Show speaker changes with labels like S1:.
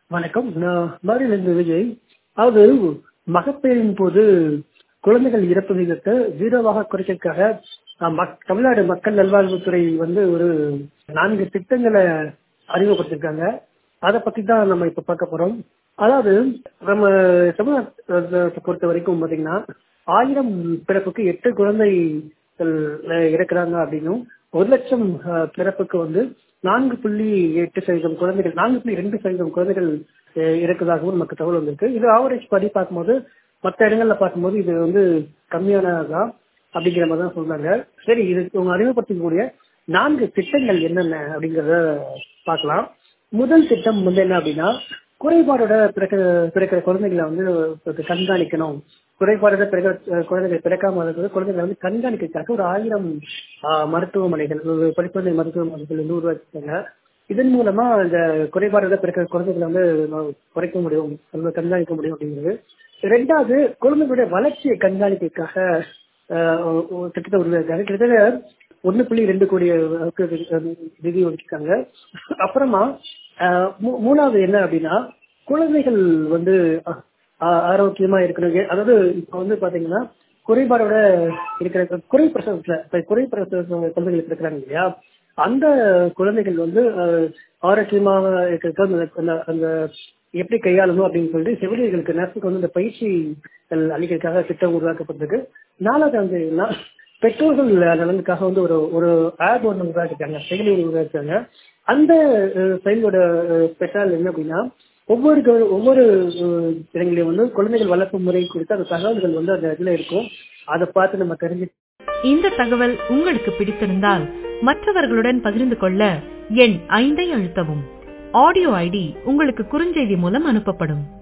S1: வணக்கம் நான் மதுரையிலிருந்து விஜய் அதாவது மகப்பேறின் போது குழந்தைகள் இறப்பு விகிதத்தை ஜீரோவாக குறைக்கிறதுக்காக அஹ், மக்- தமிழ்நாடு மக்கள் நல்வாழ்வுத்துறை வந்து ஒரு நான்கு திட்டங்களை அறிமுகப்படுத்திருக்காங்க அதை பத்தி தான் நம்ம இப்ப பார்க்க போறோம் அதாவது நம்ம தமிழ்நாட்டை பொறுத்த வரைக்கும் பாத்தீங்கன்னா ஆயிரம் பிறப்புக்கு எட்டு குழந்தைகள் அஹ், இறக்குறாங்க அப்படின்னும் ஒரு லட்சம் அஹ், பிறப்புக்கு வந்து நான்கு புள்ளி எட்டு சதவீதம் குழந்தைகள் நான்கு புள்ளி ரெண்டு சதவீதம் குழந்தைகள் அஹ், இறக்குதாகவும் நமக்கு தகவல் வந்திருக்கு இது ஆவரேஜ் படி பார்க்கும்போது மற்ற இடங்கள்ல பார்க்கும்போது இது வந்து கம்மியானதான் அப்படிங்கிற மாதிரி தான் சொல்றாங்க சரி இது உங்க அறிமுகப்படுத்தக்கூடிய நான்கு திட்டங்கள் என்னென்ன அப்படிங்கறத பார்க்கலாம் முதல் திட்டம் வந்து என்ன அப்படின்னா குறைபாடோட பிறக்க பிறக்கிற குழந்தைகளை வந்து கண்காணிக்கணும் குறைபாடோட பிறக்க குழந்தைகள் பிறக்காம இருக்கிறது குழந்தைகளை வந்து கண்காணிக்கிறதுக்காக ஒரு ஆயிரம் ஆஹ், மருத்துவமனைகள் ஒரு படிப்புறை மருத்துவமனைகள் வந்து உருவாக்கிட்டாங்க இதன் மூலமா இந்த குறைபாடோட பிறக்கிற குழந்தைகளை வந்து நம்ம குறைக்க முடியும் அல்லது கண்காணிக்க முடியும் அப்படிங்கிறது ரெண்டாவது குழந்தைகளுடைய வளர்ச்சியை கண்காணிக்கிறதுக்காக ஆஹ், ஒரு திட்டத்தை உருவாக்காங்க கிட்டத்தட்ட ஒண்ணு புள்ளி ரெண்டு கோடி அளவுக்கு நிதி ஒதுக்கிருக்காங்க அப்புறமா ஆஹ், மூ- மூணாவது என்ன அப்படின்னா குழந்தைகள் வந்து ஆஹ், ஆஹ், ஆரோக்கியமா இருக்கணும் ஏ- அதாவது இப்ப வந்து பாத்தீங்கன்னா குறைபாடோட இருக்கிற குறை பிரசவத்துல இப்ப குறை பிரசவ குழந்தைகள் இருக்கிறாங்க இல்லையா அந்த குழந்தைகள் வந்து ஆஹ், ஆரோக்கியமாக இருக்கிறதுக்கு அந்த- அந்த- அந்த எப்படி கையாளணும் அப்படின்னு சொல்லிட்டு செவிலியர்களுக்கு நர்ஸுக்கு வந்து இந்த பயிற்சி அளிக்கிறதுக்காக திட்டம் உருவாக்கப்பட்டிருக்கு நாலாவது வந்து என்னன்னா, பெற்றோர்கள் நலனுக்காக வந்து ஒரு ஒரு ஆப் ஒன்று உருவாக்கிட்டாங்க செயலி ஒன்று உருவாக்கிட்டாங்க அந்த அஹ், செயலியோட ஸ்பெஷல் என்ன அப்படின்னா ஒவ்வொரு கவ- ஒவ்வொரு அஹ், இடங்களையும் வந்து குழந்தைகள் வளர்ப்பு முறை குறித்து அந்த தகவல்கள் வந்து அந்த இதுல இருக்கும் அதை பார்த்து நம்ம தெரிஞ்சு
S2: இந்த தகவல் உங்களுக்கு பிடித்திருந்தால் மற்றவர்களுடன் பகிர்ந்து கொள்ள எண் ஐந்தை அழுத்தவும் ஆடியோ ஐடி உங்களுக்கு குறுஞ்செய்தி மூலம் அனுப்பப்படும்